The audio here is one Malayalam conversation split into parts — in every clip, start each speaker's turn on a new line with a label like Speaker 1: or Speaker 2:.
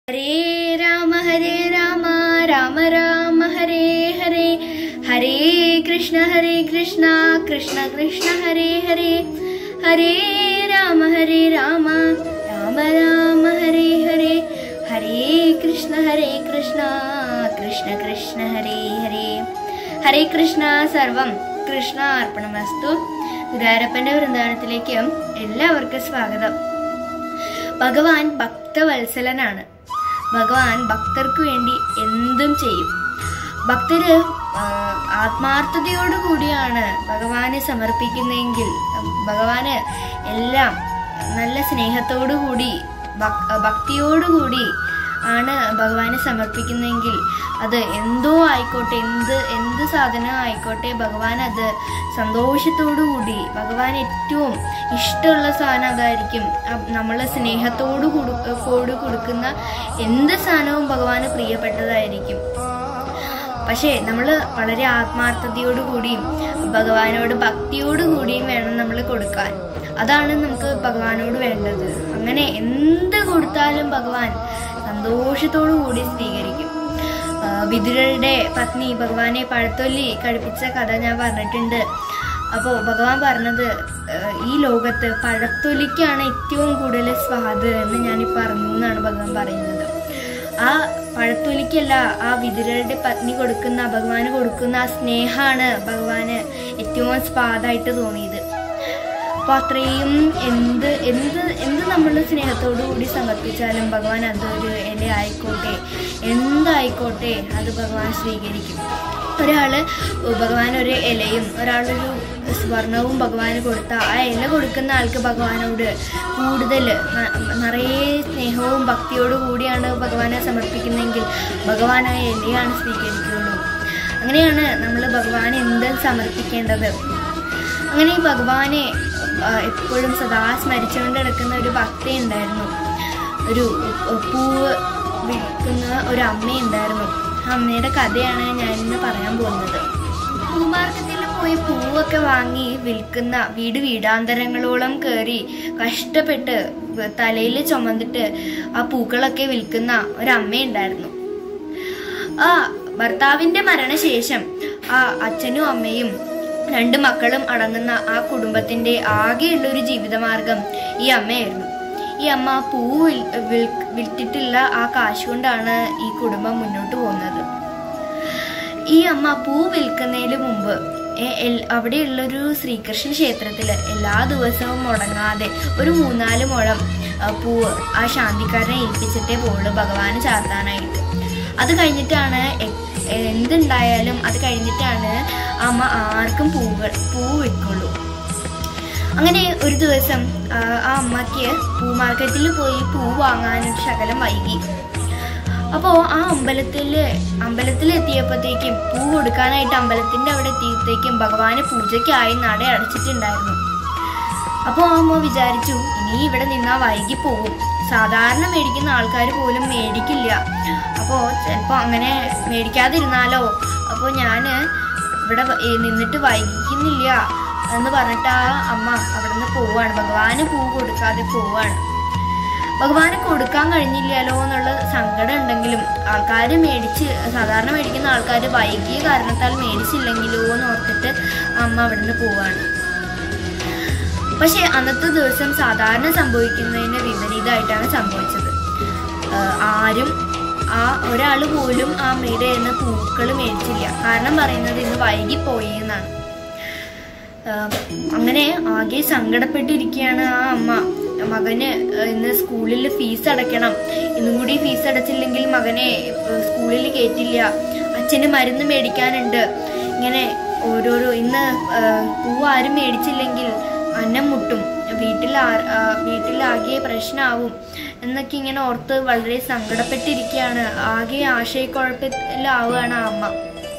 Speaker 1: ഹരേ രാമ ഹരേ രാമ രാമ രാമ ഹരേ ഹരേ ഹരേ കൃഷ്ണ ഹരേ കൃഷ്ണ കൃഷ്ണ കൃഷ്ണ ഹരേ ഹരേ ഹരേ രാമ ഹരേ രാമ രാമ രാമ ഹരേ ഹരേ ഹരേ കൃഷ്ണ ഹരേ കൃഷ്ണ കൃഷ്ണ കൃഷ്ണ ഹരേ ഹരേ ഹരേ കൃഷ്ണ സർവം കൃഷ്ണ അർപ്പണമസ്തു ഗുരുവായൂരപ്പന്റെ വൃന്ദാവനത്തിലേക്ക് എല്ലാവർക്കും സ്വാഗതം ഭഗവാൻ ഭക്തവത്സലനാണ് ഭഗവാൻ ഭക്തർക്ക് വേണ്ടി എന്തും ചെയ്യും ഭക്തര് ആ, ആത്മാർത്ഥതയോടു കൂടിയാണ് ഭഗവാനെ സമർപ്പിക്കുന്നതെങ്കിൽ ഭഗവാന് എല്ലാം നല്ല സ്നേഹത്തോടു കൂടി ഭക്- ഭക്തിയോടുകൂടി ആണ് ഭഗവാനെ സമർപ്പിക്കുന്നതെങ്കിൽ അത് എന്തോ ആയിക്കോട്ടെ എന്ത് എന്ത് സാധനം ആയിക്കോട്ടെ ഭഗവാൻ അത് സന്തോഷത്തോടു കൂടി ഭഗവാൻ ഏറ്റവും ഇഷ്ടമുള്ള സാധനം അതായിരിക്കും നമ്മൾ സ്നേഹത്തോടു കൊടു കൂടി കൊടുക്കുന്ന എന്ത് സാധനവും ഭഗവാന് പ്രിയപ്പെട്ടതായിരിക്കും പക്ഷേ നമ്മൾ വളരെ ആത്മാർത്ഥതയോടു കൂടിയും ഭഗവാനോട് ഭക്തിയോടു കൂടിയും വേണം നമ്മൾ കൊടുക്കാൻ അതാണ് നമുക്ക് ഭഗവാനോട് വേണ്ടത് അങ്ങനെ എന്ത് കൊടുത്താലും ഭഗവാൻ സന്തോഷത്തോടു കൂടി സ്വീകരിക്കും ആ, വിതുരരുടെ പത്നി ഭഗവാനെ പഴത്തൊല്ലി കഴിപ്പിച്ച കഥ ഞാൻ പറഞ്ഞിട്ടുണ്ട് അപ്പോൾ ഭഗവാൻ പറഞ്ഞത് ആ, ഈ ലോകത്ത് പഴത്തൊലിക്കാണ് ഏറ്റവും കൂടുതൽ സ്വാദ് എന്ന് ഞാൻ ഈ പറഞ്ഞു എന്നാണ് ഭഗവാൻ പറയുന്നത് ആ പഴത്തൊലിക്കല്ല ആ വിതുരരുടെ പത്നി കൊടുക്കുന്ന ഭഗവാന് കൊടുക്കുന്ന ആ സ്നേഹമാണ് ഭഗവാന് ഏറ്റവും സ്വാദായിട്ട് തോന്നിയത് അപ്പൊ അത്രയും എന്ത് എന്ത് എന്ത് നമ്മൾ സ്നേഹത്തോടു കൂടി സമർപ്പിച്ചാലും ഭഗവാൻ അതൊരു ഇല ആയിക്കോട്ടെ എന്തായിക്കോട്ടെ അത് ഭഗവാൻ സ്വീകരിക്കും ഒരാള് ഭഗവാൻ ഒരു ഇലയും ഒരാളൊരു സ്വർണവും ഭഗവാന് കൊടുത്ത ആ ഇല കൊടുക്കുന്ന ആൾക്ക് ഭഗവാനോട് കൂടുതൽ ന- നിറയെ സ്നേഹവും ഭക്തിയോടു കൂടിയാണ് ഭഗവാനെ സമർപ്പിക്കുന്നതെങ്കിൽ ഭഗവാൻ ആ ഇലയാണ് സ്വീകരിക്കുകയുള്ളൂ അങ്ങനെയാണ് നമ്മൾ ഭഗവാൻ എന്ത് സമർപ്പിക്കേണ്ടത് അങ്ങനെ ഈ ഭഗവാനെ ആ, എപ്പോഴും സദാ സ്മരിച്ചുകൊണ്ട് കിടക്കുന്ന ഒരു ഭക്തയുണ്ടായിരുന്നു ഒരു ഉ- പൂവ് വിൽക്കുന്ന ഒരു അമ്മയുണ്ടായിരുന്നു ആ അമ്മയുടെ കഥയാണ് ഞാൻ ഇന്ന് പറയാൻ പോകുന്നത് പൂമാർക്കത്തിൽ പോയി പൂവൊക്കെ വാങ്ങി വിൽക്കുന്ന വീട് വീടാന്തരങ്ങളോളം കയറി കഷ്ടപ്പെട്ട് തലയിൽ ചുമന്നിട്ട് ആ പൂക്കളൊക്കെ വിൽക്കുന്ന ഒരമ്മയുണ്ടായിരുന്നു ആ ഭർത്താവിന്റെ മരണശേഷം ആ അച്ഛനും അമ്മയും രണ്ട് മക്കളും അടങ്ങുന്ന ആ കുടുംബത്തിന്റെ ആകെയുള്ള ഒരു ജീവിതമാർഗം ഈ അമ്മയായിരുന്നു ഈ അമ്മ പൂ വിൽ- വിൽ- വിറ്റിട്ടുള്ള ആ കാശ് കൊണ്ടാണ് ഈ കുടുംബം മുന്നോട്ട് പോകുന്നത് ഈ അമ്മ പൂ വിൽക്കുന്നതിന് മുമ്പ് എ- എൽ- അവിടെയുള്ളൊരു ശ്രീകൃഷ്ണ ക്ഷേത്രത്തിൽ എല്ലാ ദിവസവും മുടങ്ങാതെ ഒരു മൂന്നാല് മുഴം ആ, പൂവ് ആ ശാന്തിക്കാരനെ ഏൽപ്പിച്ചിട്ടേ പോകുള്ളൂ ഭഗവാന് ചാർത്താനായിട്ട് അത് കഴിഞ്ഞിട്ടാണ് എ- എന്തുണ്ടായാലും അത് കഴിഞ്ഞിട്ടാണ് ആ അമ്മ ആർക്കും പൂവ് പൂ വെക്കുള്ളൂ അങ്ങനെ ഒരു ദിവസം ആ, ആ അമ്മയ്ക്ക് പൂ മാർക്കറ്റിൽ പോയി പൂ വാങ്ങാനൊരു ശകലം വൈകി അപ്പോൾ ആ അമ്പലത്തില് അമ്പലത്തിലെത്തിയപ്പോഴത്തേക്കും പൂ കൊടുക്കാനായിട്ട് അമ്പലത്തിന്റെ അവിടെ എത്തിയപ്പോഴത്തേക്കും ഭഗവാന് പൂജയ്ക്കായി നട അടച്ചിട്ടുണ്ടായിരുന്നു അപ്പോൾ ആ അമ്മ വിചാരിച്ചു ഇനി ഇവിടെ നിന്നാ വൈകി പോകും സാധാരണ മേടിക്കുന്ന ആൾക്കാർ പോലും മേടിക്കില്ല അപ്പോൾ ചിലപ്പോൾ അങ്ങനെ മേടിക്കാതിരുന്നാലോ അപ്പോൾ ഞാൻ ഇവിടെ വ- ഏ, നിന്നിട്ട് വൈകിക്കുന്നില്ല എന്ന് പറഞ്ഞിട്ട് ആ അമ്മ അവിടെ നിന്ന് പോവാണ് ഭഗവാന് പൂ കൊടുക്കാതെ പോവാണ് ഭഗവാന് കൊടുക്കാൻ കഴിഞ്ഞില്ലല്ലോ എന്നുള്ള സങ്കടം ഉണ്ടെങ്കിലും ആൾക്കാർ മേടിച്ച് സാധാരണ മേടിക്കുന്ന ആൾക്കാർ വൈകിയ കാരണത്താൽ മേടിച്ചില്ലെങ്കിലോ എന്ന് ഓർത്തിട്ട് അമ്മ അവിടെ നിന്ന് പോവാണ് പക്ഷെ അന്നത്തെ ദിവസം സാധാരണ സംഭവിക്കുന്നതിന് വിപരീതമായിട്ടാണ് സംഭവിച്ചത് ആഹ് ആരും ആ ഒരാൾ പോലും ആ അമ്മയുടെ നിന്ന് പൂക്കൾ മേടിച്ചില്ല കാരണം പറയുന്നത് ഇന്ന് വൈകിപ്പോയി എന്നാണ് ആഹ് അങ്ങനെ ആകെ സങ്കടപ്പെട്ടിരിക്കുകയാണ് ആ അമ്മ മകന് ഇന്ന് സ്കൂളിൽ ഫീസ് അടയ്ക്കണം ഇന്നും കൂടി ഫീസ് അടച്ചില്ലെങ്കിൽ മകനെ ഏഹ് സ്കൂളിൽ കയറ്റില്ല അച്ഛന് മരുന്ന് മേടിക്കാനുണ്ട് ഇങ്ങനെ ഓരോരോ ഇന്ന് ഏഹ് പൂ ആരും മേടിച്ചില്ലെങ്കിൽ അന്നം മുട്ടും വീട്ടിൽ ആ- ആ, വീട്ടിലാകെ പ്രശ്നമാവും എന്നൊക്കെ ഇങ്ങനെ ഓർത്ത് വളരെ സങ്കടപ്പെട്ടിരിക്കുകയാണ് ആകെ ആശയക്കുഴപ്പത്തിലാവുകയാണ് ആ അമ്മ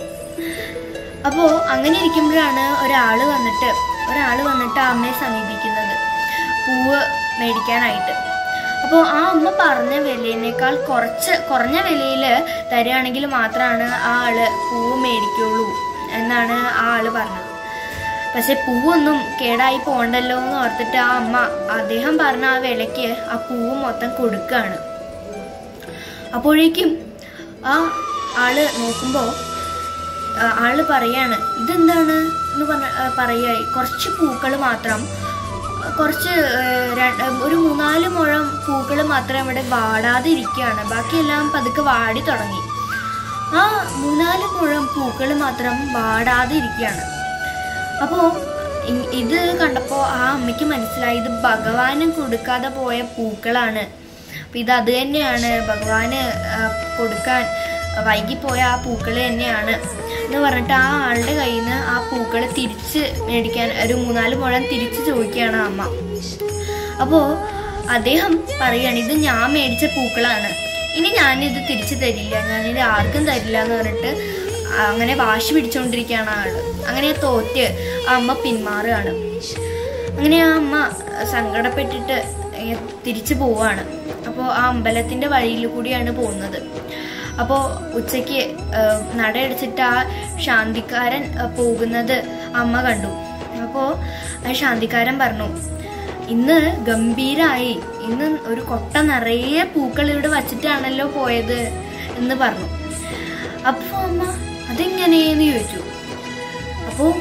Speaker 1: അപ്പോ അങ്ങനെ ഇരിക്കുമ്പോഴാണ് ഒരാള് വന്നിട്ട് ഒരാള് വന്നിട്ട് ആ അമ്മയെ സമീപിക്കുന്നത് പൂവ് മേടിക്കാനായിട്ട് അപ്പോൾ ആ അമ്മ പറഞ്ഞ വിലയേക്കാൾ കുറച്ച് കുറഞ്ഞ വിലയിൽ തരികയാണെങ്കിൽ മാത്രമാണ് ആ ആള് പൂവ് മേടിക്കുള്ളൂ എന്നാണ് ആ ആള് പറഞ്ഞത് പക്ഷെ പൂവൊന്നും കേടായി പോണ്ടല്ലോ എന്ന് ഓർത്തിട്ട് ആ അമ്മ അദ്ദേഹം പറഞ്ഞ ആ വിലയ്ക്ക് ആ പൂവ് മൊത്തം കൊടുക്കുകയാണ് അപ്പോഴേക്കും ആ ആള് നോക്കുമ്പോ ആ, ആള് പറയാണ് ഇതെന്താണ് എന്ന് പറഞ്ഞ ആ, പറയായി കുറച്ച് പൂക്കൾ മാത്രം ആ, കുറച്ച് ആ, ര- ഒരു മൂന്നാല് മുഴം പൂക്കൾ മാത്രം ഇവിടെ വാടാതെ ഇരിക്കുകയാണ് ബാക്കിയെല്ലാം പതുക്കെ വാടി തുടങ്ങി ആ മൂന്നാല് മുഴം പൂക്കൾ മാത്രം വാടാതെ ഇരിക്കുകയാണ് അപ്പോൾ ഇത് കണ്ടപ്പോൾ ആ അമ്മയ്ക്ക് മനസ്സിലായി ഇത് ഭഗവാന് കൊടുക്കാതെ പോയ പൂക്കളാണ് അപ്പം ഇത് അത് തന്നെയാണ് ഭഗവാന് ആ, കൊടുക്കാൻ വൈകിപ്പോയ ആ പൂക്കൾ തന്നെയാണ് എന്ന് പറഞ്ഞിട്ട് ആ ആളുടെ കയ്യിൽ നിന്ന് ആ പൂക്കൾ തിരിച്ച് മേടിക്കാൻ ഒരു മൂന്നാല് മുഴം തിരിച്ച് ചോദിക്കുകയാണ് ആ അമ്മ അപ്പോൾ അദ്ദേഹം പറയാണ് ഇത് ഞാൻ മേടിച്ച പൂക്കളാണ് ഇനി ഞാനിത് തിരിച്ചു തരില്ല ഞാനിത് ആർക്കും തരില്ല എന്ന് പറഞ്ഞിട്ട് അങ്ങനെ വാശി പിടിച്ചുകൊണ്ടിരിക്കുകയാണ് ആള് അങ്ങനെ തോറ്റ് ആ അമ്മ പിന്മാറുകയാണ് അങ്ങനെ ആ അമ്മ സങ്കടപ്പെട്ടിട്ട് ഇങ്ങനെ തിരിച്ചു പോവാണ് അപ്പോൾ ആ അമ്പലത്തിന്റെ വഴിയിൽ കൂടിയാണ് പോകുന്നത് അപ്പോൾ ഉച്ചയ്ക്ക് ആ, നടയടിച്ചിട്ട് ആ ശാന്തിക്കാരൻ ആ, പോകുന്നത് അമ്മ കണ്ടു അപ്പോൾ ആ ശാന്തിക്കാരൻ പറഞ്ഞു ഇന്ന് ഗംഭീരായി ഇന്ന് ഒരു കൊട്ട നിറയെ പൂക്കൾ ഇവിടെ വച്ചിട്ടാണല്ലോ പോയത് എന്ന് പറഞ്ഞു അപ്പൊ അമ്മ അതെങ്ങനെയെന്ന് ചോദിച്ചു അപ്പോൾ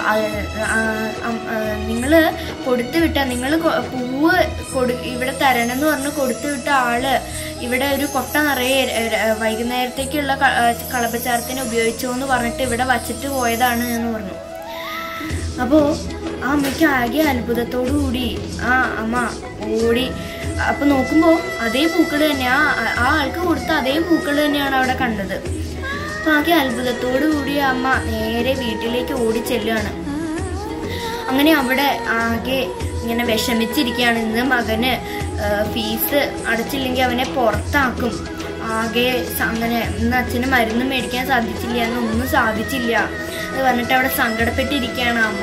Speaker 1: നിങ്ങൾ കൊടുത്തു വിട്ട നിങ്ങൾ പൂവ് കൊടു ഇവിടെ തരണം എന്ന് പറഞ്ഞ് കൊടുത്തു വിട്ട ആള് ഇവിടെ ഒരു കൊട്ട നിറയെ ര- ര- വൈകുന്നേരത്തേക്കുള്ള ക- ആ, കളപ്പച്ചാരത്തിന് ഉപയോഗിച്ചു എന്ന് പറഞ്ഞിട്ട് ഇവിടെ വച്ചിട്ട് പോയതാണ് എന്ന് പറഞ്ഞു അപ്പോൾ ആ അമ്മയ്ക്ക് ആകെ അത്ഭുതത്തോടു കൂടി ആ അമ്മ ഓടി അപ്പൊ നോക്കുമ്പോൾ അതേ പൂക്കൾ തന്നെ ആ ആ ആൾക്ക് കൊടുത്ത അതേ പൂക്കൾ തന്നെയാണ് അവിടെ കണ്ടത് അപ്പൊ ആകെ അത്ഭുതത്തോടു കൂടി ആ അമ്മ നേരെ വീട്ടിലേക്ക് ഓടി ചെല്ലുകയാണ് അങ്ങനെ അവിടെ ആകെ ഇങ്ങനെ വിഷമിച്ചിരിക്കുകയാണ് ഇന്ന് മകന് ആ, ഫീസ് അടച്ചില്ലെങ്കിൽ അവനെ പുറത്താക്കും ആകെ സ- അങ്ങനെ ഇന്ന് അച്ഛന് മരുന്ന് മേടിക്കാൻ സാധിച്ചില്ല എന്നൊന്നും സാധിച്ചില്ല എന്ന് പറഞ്ഞിട്ട് അവിടെ സങ്കടപ്പെട്ടിരിക്കുകയാണ് ആ അമ്മ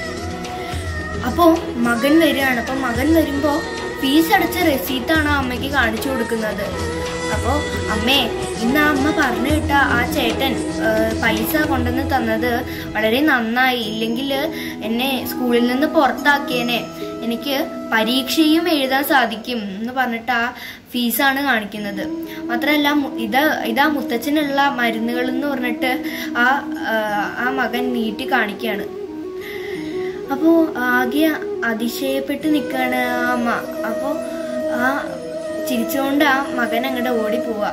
Speaker 1: അപ്പോ മകൻ വരികയാണ് അപ്പൊ മകൻ വരുമ്പോ ഫീസ് അടച്ച റെസീറ്റാണ് ആ അമ്മയ്ക്ക് കാണിച്ചു കൊടുക്കുന്നത് അപ്പോ അമ്മേ ഇന്ന് ആ അമ്മ പറഞ്ഞു വിട്ട ആ ചേട്ടൻ ആ, പൈസ കൊണ്ടുവന്ന് തന്നത് വളരെ നന്നായി ഇല്ലെങ്കിൽ എന്നെ സ്കൂളിൽ നിന്ന് പുറത്താക്കിയേനെ എനിക്ക് പരീക്ഷയും എഴുതാൻ സാധിക്കും എന്ന് പറഞ്ഞിട്ട് ആ ഫീസാണ് കാണിക്കുന്നത് മാത്രമല്ല മു- ഇത് ഇതാ മുത്തച്ഛനുള്ള മരുന്നുകൾ എന്ന് പറഞ്ഞിട്ട് ആ ആ, ആ മകൻ നീട്ടി കാണിക്കുകയാണ് അപ്പോൾ ആകെ അതിശയപ്പെട്ട് നിൽക്കുകയാണ് ആ അമ്മ അപ്പോൾ ആ ചിരിച്ചുകൊണ്ട് ആ മകൻ അങ്ങോട്ട് ഓടി പോവാ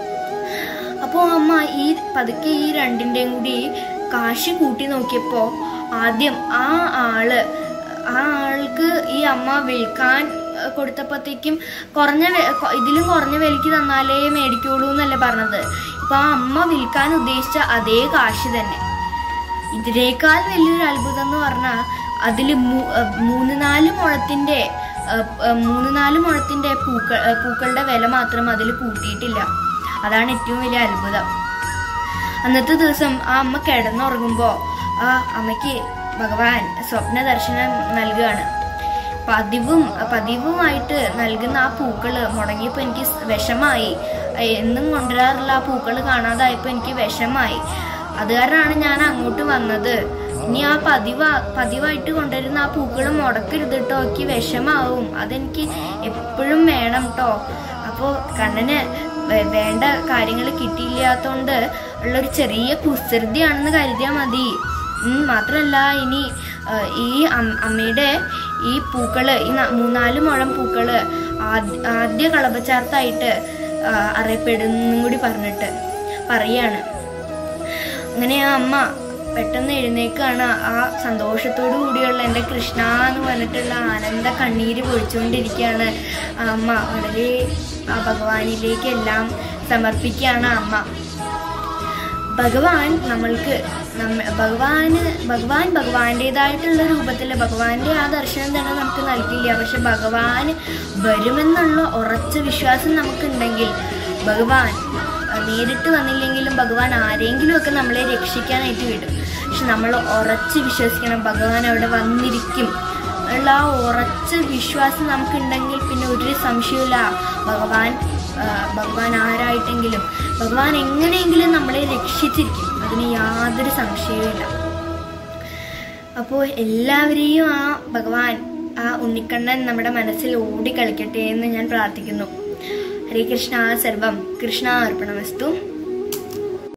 Speaker 1: അപ്പോൾ അമ്മ ഈ പതുക്കെ ഈ രണ്ടിൻ്റെയും കൂടി കാശ് കൂട്ടി നോക്കിയപ്പോൾ ആദ്യം ആ ആള് ആ ആൾക്ക് ഈ അമ്മ വിൽക്കാൻ ഏഹ്, കൊടുത്തപ്പോഴത്തേക്കും കുറഞ്ഞ വെ- കൊ- ഇതിലും കുറഞ്ഞ വിലയ്ക്ക് തന്നാലേ മേടിക്കുള്ളൂ എന്നല്ലേ പറഞ്ഞത് ഇപ്പൊ ആ അമ്മ വിൽക്കാൻ ഉദ്ദേശിച്ച അതേ കാശ് തന്നെ ഇതിനേക്കാൾ വലിയൊരു അത്ഭുതം എന്ന് പറഞ്ഞാൽ അതിൽ മൂന്ന് നാല് മുഴത്തിന്റെ അഹ്, അഹ്, മൂന്ന് നാല് മുഴത്തിന്റെ പൂക്കൾ അഹ്, പൂക്കളുടെ വില മാത്രം അതിൽ കൂട്ടിയിട്ടില്ല അതാണ് ഏറ്റവും വലിയ അത്ഭുതം അന്നത്തെ ദിവസം ആ അമ്മ കിടന്നുറങ്ങുമ്പോ ആ അമ്മയ്ക്ക് ഭഗവാൻ സ്വപ്ന ദർശനം നൽകുകയാണ് പതിവും പതിവുമായിട്ട് നൽകുന്ന ആ പൂക്കള് മുടങ്ങിയപ്പോൾ എനിക്ക് സ് വിഷമായി അഹ് എന്നും കൊണ്ടുവരാറുള്ള ആ പൂക്കൾ കാണാതായപ്പോൾ എനിക്ക് വിഷമായി അത് കാരണമാണ് ഞാൻ അങ്ങോട്ട് വന്നത് ഇനി ആ പതിവ് പതിവായിട്ട് കൊണ്ടുവരുന്ന ആ പൂക്കൾ മുടക്കരുത് കേട്ടോ എനിക്ക് വിഷമാവും അതെനിക്ക് എപ്പോഴും വേണം കേട്ടോ അപ്പോൾ കണ്ണന് വേ- വേണ്ട കാര്യങ്ങൾ കിട്ടിയില്ലാത്തോണ്ട് ഉള്ളൊരു ചെറിയ കുസൃതിയാണെന്ന് കരുതിയാൽ മതി ഉം, മാത്രല്ല ഇനി ഏഹ്, ഈ അം- അമ്മയുടെ ഈ പൂക്കള് ഈ ന- മൂന്നാല് മുഴം പൂക്കള് ആദ്യ ആദ്യ കളപച്ചാർത്തായിട്ട് ആ, അറിയപ്പെടുന്നും കൂടി പറഞ്ഞിട്ട് പറയാണ് അങ്ങനെ ആ അമ്മ പെട്ടെന്ന് എഴുന്നേക്കാണ് ആ സന്തോഷത്തോടു കൂടിയുള്ള എൻ്റെ കൃഷ്ണ എന്ന് പറഞ്ഞിട്ടുള്ള ആനന്ദ കണ്ണീര് പൊഴിച്ചുകൊണ്ടിരിക്കുകയാണ് ആ അമ്മ വളരെ ആ ഭഗവാനിലേക്കെല്ലാം സമർപ്പിക്കുകയാണ് ആ അമ്മ ഭഗവാൻ നമ്മൾക്ക് നമ്മ ഭഗവാന് ഭഗവാൻ ഭഗവാന്റേതായിട്ടുള്ള രൂപത്തിൽ ഭഗവാന്റെ ആ ദർശനം തന്നെ നമുക്ക് നൽകില്ല പക്ഷെ ഭഗവാൻ വരുമെന്നുള്ള ഉറച്ച വിശ്വാസം നമുക്കുണ്ടെങ്കിൽ ഭഗവാൻ അഹ് നേരിട്ട് വന്നില്ലെങ്കിലും ഭഗവാൻ ആരെങ്കിലും ഒക്കെ നമ്മളെ രക്ഷിക്കാനായിട്ട് വിടും പക്ഷെ നമ്മൾ ഉറച്ച് വിശ്വസിക്കണം ഭഗവാൻ അവിടെ വന്നിരിക്കും ഉള്ള ആ ഉറച്ച വിശ്വാസം നമുക്കുണ്ടെങ്കിൽ പിന്നെ ഒരു സംശയമില്ല ഭഗവാൻ ആ, ഭഗവാൻ ആരായിട്ടെങ്കിലും ഭഗവാൻ എങ്ങനെയെങ്കിലും നമ്മളെ രക്ഷിച്ചിരിക്കും അതിന് യാതൊരു സംശയവുമില്ല അപ്പോൾ എല്ലാവരെയും ആ ഭഗവാൻ ആ ഉണ്ണിക്കണ്ണൻ നമ്മുടെ മനസ്സിൽ ഓടി കളിക്കട്ടെ എന്ന് ഞാൻ പ്രാർത്ഥിക്കുന്നു ഹരേ കൃഷ്ണ സർവം കൃഷ്ണ അർപ്പണമസ്തു